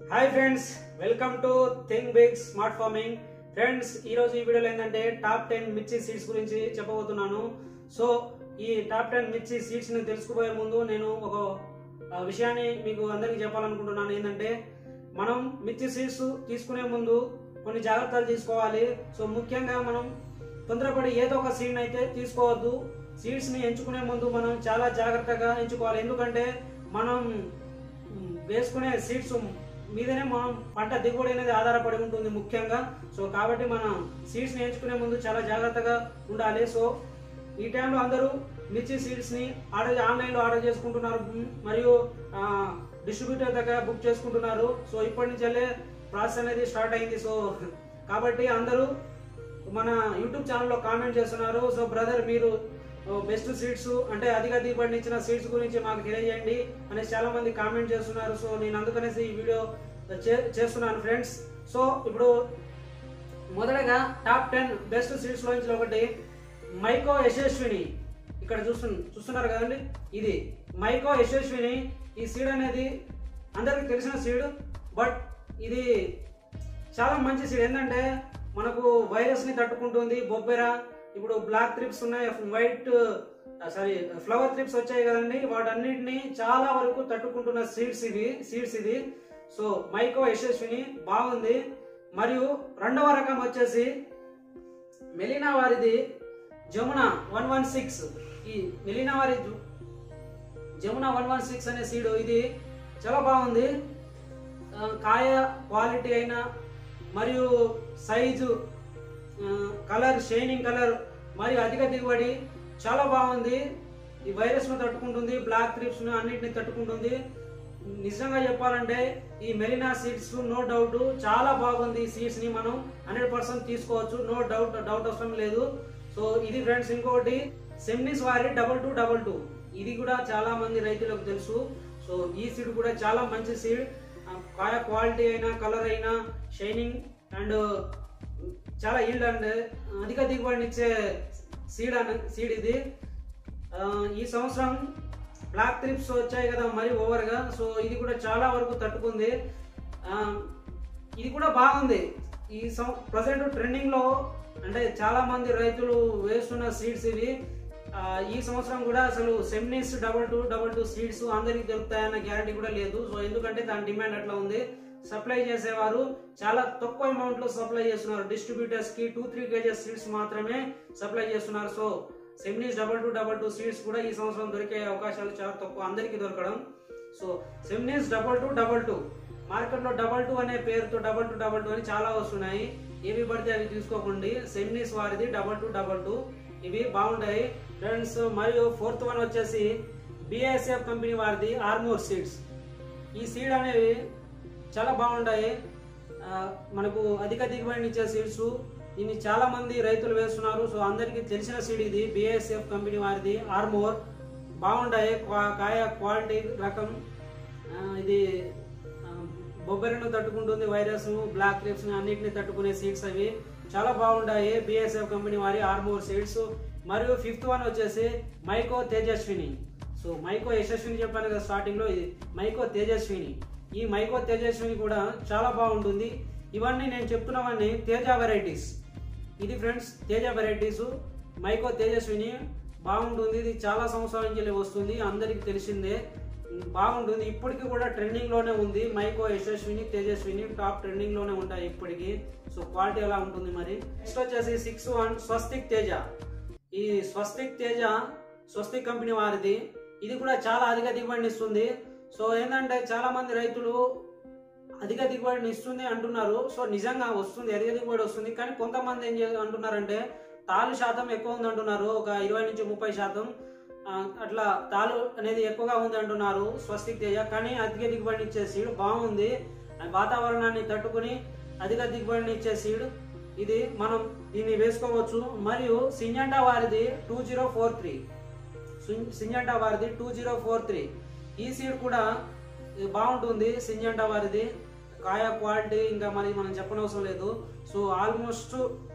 Hi friends welcome to thing big smart farming friends ఈ రోజు ఈ వీడియోలో ఏంటంటే టాప్ టెన్ మిర్చి సీడ్స్ గురించి చెప్పబోతున్నాను సో ఈ టాప్ టెన్ మిర్చి సీడ్స్ ని తెలుసుకుపోయే ముందు నేను ఒక ఆ, విషయాన్ని మీకు అందరికీ చెప్పాలనుకుంటున్నాను ఏంటంటే మనం మిర్చి సీడ్స్ తీసుకునే ముందు కొన్ని జాగ్రత్తలు తీసుకోవాలి సో ముఖ్యంగా మనం తొందరపడి ఏదో ఒక సీడ్ అయితే తీసుకోవద్దు సీడ్స్ ని ఎంచుకునే ముందు మనం చాలా జాగ్రత్తగా ఎంచుకోవాలి ఎందుకంటే మనం మ్, వేసుకునే సీడ్స్ మీదనే మనం పంట దిగుబడి అనేది ఆధారపడి ఉంటుంది ముఖ్యంగా సో కాబట్టి మనం సీడ్స్ ని ఎంచుకునే ముందు చాలా జాగ్రత్తగా ఉండాలి సో ఈ టైంలో అందరూ మిర్చి సీడ్స్ ని ఆర్డర్ ఆన్లైన్ లో ఆర్డర్ చేసుకుంటున్నారు మ్, మరియు డిస్ట్రిబ్యూటర్ దగ్గర బుక్ చేసుకుంటున్నారు సో ఇప్పటి నుంచి వెళ్ళే ప్రాసెస్ అనేది స్టార్ట్ అయింది సో కాబట్టి అందరూ మన యూట్యూబ్ ఛానల్లో కామెంట్ చేస్తున్నారు సో బ్రదర్ మీరు బెస్ట్ సీట్స్ అంటే అధిక దిగుబడిని ఇచ్చిన సీట్స్ గురించి మాకు తెలియజేయండి అనేసి చాలా మంది కామెంట్ చేస్తున్నారు సో నేను అందుకనేసి ఈ వీడియో చే- చేస్తున్నాను ఫ్రెండ్స్ సో ఇప్పుడు మొదటగా టాప్ టెన్ బెస్ట్ సీట్స్ లోంచి ఒకటి మైకో యశస్విని ఇక్కడ చూస్తు చూస్తున్నారు కదండి ఇది మైకో యశస్విని ఈ సీడ్ అనేది అందరికి తెలిసిన సీడ్ బట్ ఇది చాలా మంచి సీడ్ ఏంటంటే మనకు వైరస్ ని తట్టుకుంటుంది బొబ్బెర ఇప్పుడు బ్లాక్ త్రిప్స్ ఉన్నాయి వైట్ సారీ ఫ్లవర్ త్రిప్స్ వచ్చాయి కదండి వాటన్నిటిని చాలా వరకు తట్టుకుంటున్న సీడ్స్ ఇవి సీడ్స్ ఇది సో మైకో యశస్విని బాగుంది మరియు రెండవ రకం వచ్చేసి మెలినా వారిది జమున వన్ వన్ సిక్స్ ఈ మెలినా వారి జు- జమున వన్ వన్ సిక్స్ అనే సీడ్ ఇది చాలా బాగుంది ఆ, కాయ క్వాలిటీ అయినా మరియు సైజు ఆ, కలర్ షైనింగ్ కలర్ మరియు అధిక దిగుబడి చాలా బాగుంది ఈ వైరస్ ను తట్టుకుంటుంది బ్లాక్ త్రిప్స్ ను అన్నిటిని తట్టుకుంటుంది నిజంగా చెప్పాలంటే ఈ మెలినా సీడ్స్ నో డౌట్ చాలా బాగుంది ఈ సీడ్స్ ని మనం హండ్రెడ్ పర్సెంట్ తీసుకోవచ్చు నో డౌట్ డౌట్ అవసరం లేదు సో ఇది ఫ్రెండ్స్ ఇంకోటి సెమ్నిస్ వారి డబల్ టూ డబల్ టూ ఇది కూడా చాలా మంది రైతులకు తెలుసు సో ఈ సీడ్ కూడా చాలా మంచి సీడ్ కాయ క్వాలిటీ అయినా కలర్ అయినా షైనింగ్ అండ్ చాలా ఈల్డ్ అండ్ అధిక దిగుబడిని ఇచ్చే సీడ్ అన్న సీడ్ ఇది ఆ, ఈ సంవత్సరం బ్లాక్ త్రిప్స్ వచ్చాయి కదా మరి ఓవర్గా సో ఇది కూడా చాలా వరకు తట్టుకుంది ఆ, ఇది కూడా బాగుంది ఈ సం ప్రజెంట్ ట్రెండింగ్ లో అంటే చాలా మంది రైతులు వేస్తున్న సీడ్స్ ఇవి ఆ, ఈ సంవత్సరం కూడా అసలు Seminis double two double two seeds అందరికి దొరుకుతాయన్న గ్యారంటీ కూడా లేదు సో ఎందుకంటే దాని డిమాండ్ అట్లా ఉంది సప్లై చేసేవారు చాలా తక్కువ అమౌంట్ లో సప్లై చేస్తున్నారు డిస్ట్రిబ్యూటర్స్ కి టూ త్రీ కేజెస్ సీడ్స్ మాత్రమే సప్లై చేస్తున్నారు so Seminis double two double two seeds కూడా ఈ సంవత్సరం దొరికే అవకాశాలు చాలా తక్కువ అందరికీ దొరకడం so Seminis double two double two మార్కెట్లో డబల్ టూ అనే పేరుతో డబల్ టూ డబల్ టూ అని చాలా వస్తున్నాయి ఏవి పడితే అవి తీసుకోకండి సెమ్నిస్ వారిది డబల్ టూ డబల్ టూ ఇవి బాగుంటాయి ఫ్రెండ్స్ మరియు ఫోర్త్ వన్ వచ్చేసి బిఎస్ఎఫ్ కంపెనీ వారిది ఆర్మోర్ సీడ్స్ ఈ సీడ్ అనేవి చాలా బాగుంటాయి ఆ, మనకు అధిక దిగుబడిని ఇచ్చే సీడ్స్ దీన్ని చాలా మంది రైతులు వేస్తున్నారు సో అందరికీ తెలిసిన సీడ్ ఇది బిఎస్ఎఫ్ కంపెనీ వారిది ఆర్మోర్ బాగుంటాయి క్వా- కాయ క్వాలిటీ రకం ఆ, ఇది ఆ, బొబ్బెరను తట్టుకుంటుంది వైరస్ బ్లాక్ క్రిప్స్ అన్నిటిని తట్టుకునే సీడ్స్ అవి చాలా బాగుంటాయి బిఎస్ఎఫ్ కంపెనీ వారి ఆర్మోర్ సీడ్స్ మరియు ఫిఫ్త్ వన్ వచ్చేసి మైకో తేజస్విని సో మైకో యశస్విని చెప్పాను కదా స్టార్టింగ్ లో ఇది మైకో తేజస్విని ఈ మైకో తేజస్విని కూడా చాలా బాగుంటుంది ఇవన్నీ నేను చెప్తున్నవన్నీ తేజ వెరైటీస్ ఇది ఫ్రెండ్స్ తేజ వెరైటీస్ మైకో తేజస్విని బాగుంటుంది ఇది చాలా సంవత్సరాల నుంచి వస్తుంది అందరికి తెలిసిందే ఉమ్, బాగుంటుంది ఇప్పటికీ కూడా ట్రెండింగ్ లోనే ఉంది మైకో యశస్విని తేజస్విని టాప్ ట్రెండింగ్ లోనే ఉంటాయి ఇప్పటికి సో క్వాలిటీ ఎలా ఉంటుంది మరి నెక్స్ట్ వచ్చేసి సిక్స్ వన్ స్వస్తిక్ తేజ ఈ స్వస్తిక్ తేజ స్వస్తిక్ కంపెనీ వారిది ఇది కూడా చాలా అధిక దిగుబడిని ఇస్తుంది సో ఏంటంటే చాలా మంది రైతులు అధిక దిగుబడిని ఇస్తుంది అంటున్నారు సో నిజంగా వస్తుంది అధిక దిగుబడి వస్తుంది కానీ కొంతమంది ఏం చే అంటున్నారంటే తాలు శాతం ఎక్కువ ఉంది అంటున్నారు ఒక ఇరవై నుంచి ముప్పై శాతం ఆ, అట్లా తాలు అనేది ఎక్కువగా ఉంది అంటున్నారు స్వస్తిక్ తేజ కానీ అధిక దిగుబడిని ఇచ్చే సీడ్ బాగుంది ఆ వాతావరణాన్ని తట్టుకుని అధిక దిగుబడిని ఇచ్చే సీడ్ ఇది మనం దీన్ని వేసుకోవచ్చు మరియు సింజంటా వారిది two zero four three Syngenta వారిది టూ జీరో ఫోర్ త్రీ ఈ సీడ్ కూడా ఇది బాగుంటుంది సింజంటా వారిది కాయ క్వాలిటీ ఇంకా మరి మనం చెప్పనవసరం లేదు సో ఆల్మోస్ట్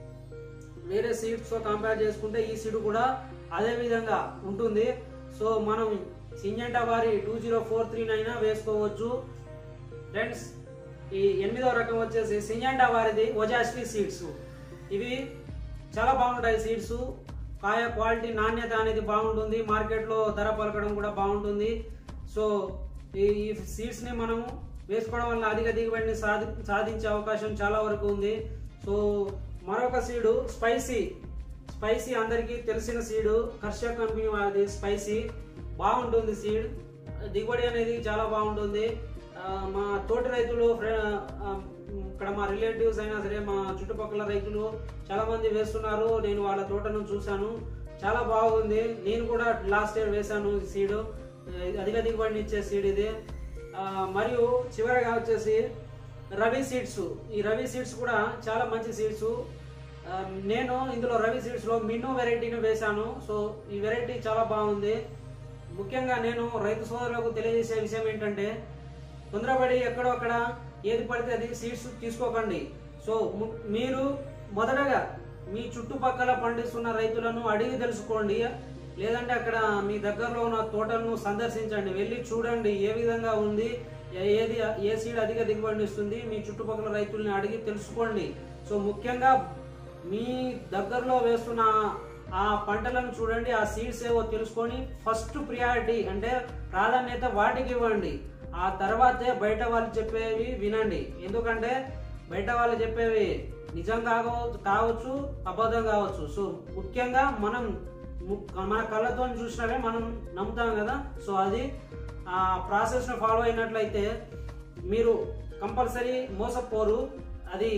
వేరే సీడ్స్ తో కంపేర్ చేసుకుంటే ఈ సీడ్ కూడా అదే విధంగా ఉంటుంది సో మనం సింజంటా వారి two zero four three nine వేసుకోవచ్చు ఫ్రెండ్స్ ఈ ఎనిమిదవ రకం వచ్చేసి సింజండా వారిది ఓజాశ్రీ సీడ్స్ ఇవి చాలా బాగుంటాయి సీడ్స్ కాయ క్వాలిటీ నాణ్యత అనేది బాగుంటుంది మార్కెట్లో ధర పలకడం కూడా బాగుంటుంది సో ఈ ఈ సీడ్స్ని మనం వేసుకోవడం వల్ల అధిక దిగుబడిని సాధి సాధించే అవకాశం చాలా వరకు ఉంది సో మరొక సీడు స్పైసీ స్పైసీ అందరికీ తెలిసిన సీడు కర్షక్ కంపెనీ వారిది స్పైసీ బాగుంటుంది సీడ్ దిగుబడి అనేది చాలా బాగుంటుంది ఆ, మా తోటి రైతులు ఫ్రె- ఆ, ఇక్కడ మా రిలేటివ్స్ అయినా సరే మా చుట్టుపక్కల రైతులు చాలా మంది వేస్తున్నారు నేను వాళ్ళ తోటను చూశాను చాలా బాగుంది నేను కూడా లాస్ట్ ఇయర్ వేశాను ఈ సీడ్ అధిక దిగుబడిని ఇచ్చే సీడ్ ఇది ఆ, మరియు చివరగా వచ్చేసి రవి సీడ్స్ ఈ రవి సీడ్స్ కూడా చాలా మంచి సీడ్స్ ఆ, నేను ఇందులో రవి సీడ్స్ లో మిన్ను వెరైటీని వేశాను సో ఈ వెరైటీ చాలా బాగుంది ముఖ్యంగా నేను రైతు సోదరులకు తెలియజేసే విషయం ఏంటంటే తొందరపడి ఎక్కడో అక్కడ ఏది పడితే అది సీడ్స్ తీసుకోకండి సో ము- మీరు మొదటగా మీ చుట్టుపక్కల పండిస్తున్న రైతులను అడిగి తెలుసుకోండి లేదంటే అక్కడ మీ దగ్గరలో ఉన్న తోటలను సందర్శించండి వెళ్ళి చూడండి ఏ విధంగా ఉంది ఏ- ఏది ఏ సీడ్ అధిక దిగుబడిని ఇస్తుంది మీ చుట్టుపక్కల రైతుల్ని అడిగి తెలుసుకోండి సో ముఖ్యంగా మీ దగ్గరలో వేస్తున్న ఆ పంటలను చూడండి ఆ సీడ్స్ ఏవో తెలుసుకొని ఫస్ట్ ప్రియారిటీ అంటే ప్రాధాన్యత వాటికి ఇవ్వండి ఆ తర్వాతే బయట వాళ్ళు చెప్పేవి వినండి ఎందుకంటే బయట వాళ్ళు చెప్పేవి నిజం కావచ్చు కావచ్చు అబద్ధం కావచ్చు సో ముఖ్యంగా మనం ము- మన కళ్ళతో చూసినవే మనం నమ్ముతాం కదా సో అది ఆ ప్రాసెస్ను ఫాలో అయినట్లయితే మీరు కంపల్సరీ మోసపోరు అది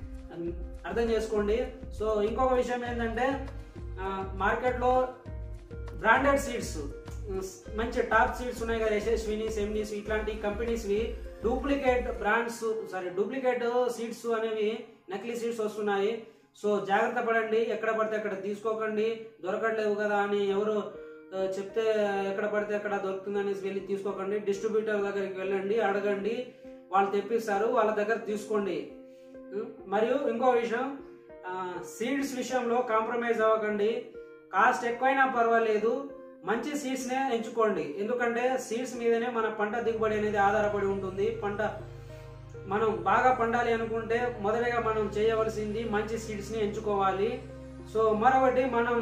అర్థం చేసుకోండి సో ఇంకొక విషయం ఏంటంటే ఆ, మార్కెట్లో బ్రాండెడ్ సీడ్స్ మంచి టాప్ సీడ్స్ ఉన్నాయి కదా యశస్విని సెమినిస్ ఇట్లాంటి కంపెనీస్వి duplicate brands sorry duplicate seeds అనేవి నకిలీ సీడ్స్ వస్తున్నాయి సో జాగ్రత్త పడండి ఎక్కడ పడితే అక్కడ తీసుకోకండి దొరకట్లేవు కదా అని ఎవరు ఆ, చెప్తే ఎక్కడ పడితే అక్కడ దొరుకుతుందని వెళ్ళి తీసుకోకండి డిస్ట్రిబ్యూటర్ దగ్గరికి వెళ్ళండి అడగండి వాళ్ళు తెప్పిస్తారు వాళ్ళ దగ్గర తీసుకోండి ఉం? మరియు ఇంకో విషయం సీడ్స్ విషయంలో కాంప్రమైజ్ అవ్వకండి కాస్ట్ ఎక్కువైనా పర్వాలేదు మంచి సీడ్స్ నే ఎంచుకోండి ఎందుకంటే సీడ్స్ మీదనే మన పంట దిగుబడి అనేది ఆధారపడి ఉంటుంది పంట మనం బాగా పండాలి అనుకుంటే మొదటగా మనం చేయవలసింది మంచి సీడ్స్ ని ఎంచుకోవాలి సో మరొకటి మనం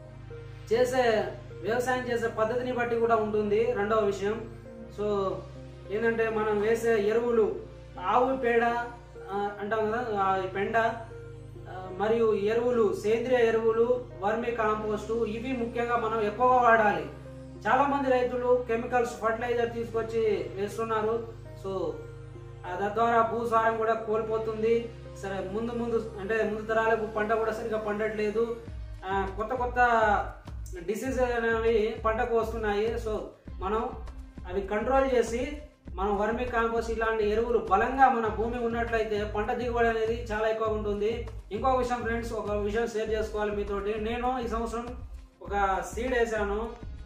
చేసే వ్యవసాయం చేసే పద్ధతిని బట్టి కూడా ఉంటుంది రెండవ విషయం సో ఏంటంటే మనం వేసే ఎరువులు ఆవు పేడ ఆ, అంటాం కదా ఆ ఈ పెండ ఆ, మరియు ఎరువులు సేంద్రియ ఎరువులు వర్మి కాంపోస్టు ఇవి ముఖ్యంగా మనం ఎక్కువగా వాడాలి చాలా మంది రైతులు కెమికల్స్ ఫర్టిలైజర్ తీసుకొచ్చి వేస్తున్నారు సో ఆ తద్వారా భూసారం కూడా కోల్పోతుంది సరే ముందు ముందు అంటే ముందు తరాలకు పంట కూడా సరిగా పండట్లేదు ఆ, కొత్త కొత్త డిసీజ్ అనేవి పంటకు వస్తున్నాయి సో మనం అవి కంట్రోల్ చేసి మనం వర్మి కాంపోస్ట్ ఇలాంటి ఎరువులు బలంగా మన భూమి ఉన్నట్లయితే పంట దిగుబడి అనేది చాలా ఎక్కువ ఉంటుంది ఇంకొక విషయం ఫ్రెండ్స్ ఒక విషయం షేర్ చేసుకోవాలి మీతోటి నేను ఈ సంవత్సరం ఒక సీడ్ వేసాను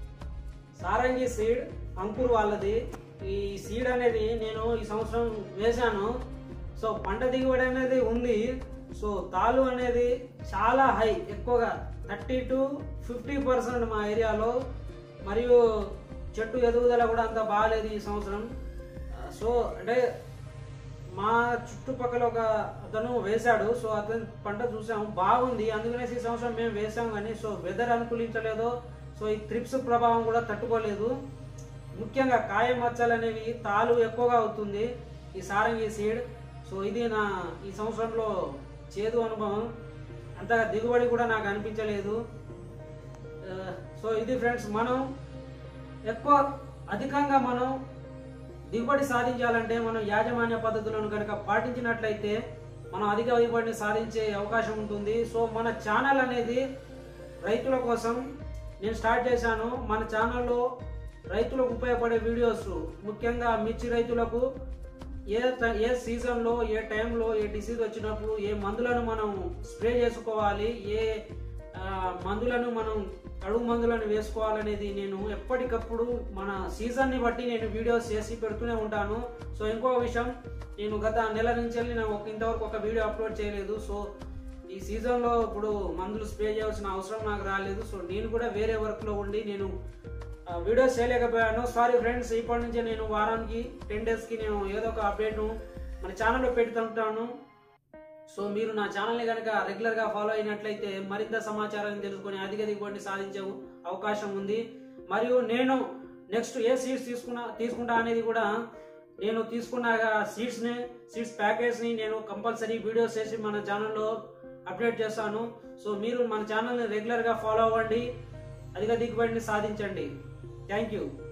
సారంగి సీడ్ అంకుర్ వాళ్ళది ఈ సీడ్ అనేది నేను ఈ సంవత్సరం వేశాను సో పంట దిగుబడి అనేది ఉంది సో తాలు అనేది చాలా హై ఎక్కువగా థర్టీ టు ఫిఫ్టీ పర్సెంట్ మా ఏరియాలో మరియు చెట్టు ఎదుగుదల కూడా అంత బాగాలేదు ఈ సంవత్సరం ఆ, సో అంటే మా చుట్టుపక్కల ఒక అతను వేశాడు సో అతని పంట చూసాం బాగుంది అందుకనేసి ఈ సంవత్సరం మేము వేసాం కానీ సో వెదర్ అనుకూలించలేదు సో ఈ త్రిప్స్ ప్రభావం కూడా తట్టుకోలేదు ముఖ్యంగా కాయ మచ్చలు అనేవి తాలు ఎక్కువగా అవుతుంది ఈ సారంగి సీడ్ సో ఇది నా ఈ సంవత్సరంలో చేదు అనుభవం అంతగా దిగుబడి కూడా నాకు అనిపించలేదు ఆ, సో ఇది ఫ్రెండ్స్ మనం ఎక్కువ అధికంగా మనం దిగుబడి సాధించాలంటే మనం యాజమాన్య పద్ధతులను కనుక పాటించినట్లయితే మనం అధిక దిగుబడిని సాధించే అవకాశం ఉంటుంది సో మన ఛానల్ అనేది రైతుల కోసం నేను స్టార్ట్ చేశాను మన ఛానల్లో రైతులకు ఉపయోగపడే వీడియోస్ ముఖ్యంగా మిర్చి రైతులకు ఏ ట- ఏ సీజన్లో ఏ టైంలో ఏ డిసీజ్ వచ్చినప్పుడు ఏ మందులను మనం స్ప్రే చేసుకోవాలి ఏ ఆ, మందులను మనం అడుగు మందులను వేసుకోవాలనేది నేను ఎప్పటికప్పుడు మన సీజన్ని బట్టి నేను వీడియోస్ చేసి పెడుతూనే ఉంటాను సో ఇంకో విషయం నేను గత నెల నుంచి వెళ్ళి నేను ఒక- ఇంతవరకు ఒక వీడియో అప్లోడ్ చేయలేదు సో ఈ సీజన్లో ఇప్పుడు మందులు స్ప్రే చేయాల్సిన అవసరం నాకు రాలేదు సో నేను కూడా వేరే వర్క్లో ఉండి నేను ఆ, వీడియోస్ చేయలేకపోయాను సారీ ఫ్రెండ్స్ ఇప్పటి నుంచి నేను వారానికి టెన్ డేస్కి నేను ఏదో ఒక అప్డేట్ను మన ఛానల్లో పెడుతుంటాను సో మీరు నా ఛానల్ని కనుక రెగ్యులర్గా ఫాలో అయినట్లయితే మరింత సమాచారాన్ని తెలుసుకొని అధిక దిగుబడిని సాధించే అవకాశం ఉంది మరియు నేను నెక్స్ట్ ఏ సీడ్స్ తీసుకున్నా తీసుకుంటా అనేది కూడా నేను తీసుకున్న సీడ్స్ని సీడ్స్ ప్యాకేజ్ని నేను కంపల్సరీ వీడియోస్ చేసి మన ఛానల్లో అప్డేట్ చేస్తాను సో మీరు మన ఛానల్ని రెగ్యులర్గా ఫాలో అవ్వండి అధిక దిగుబడిని సాధించండి థ్యాంక్ యూ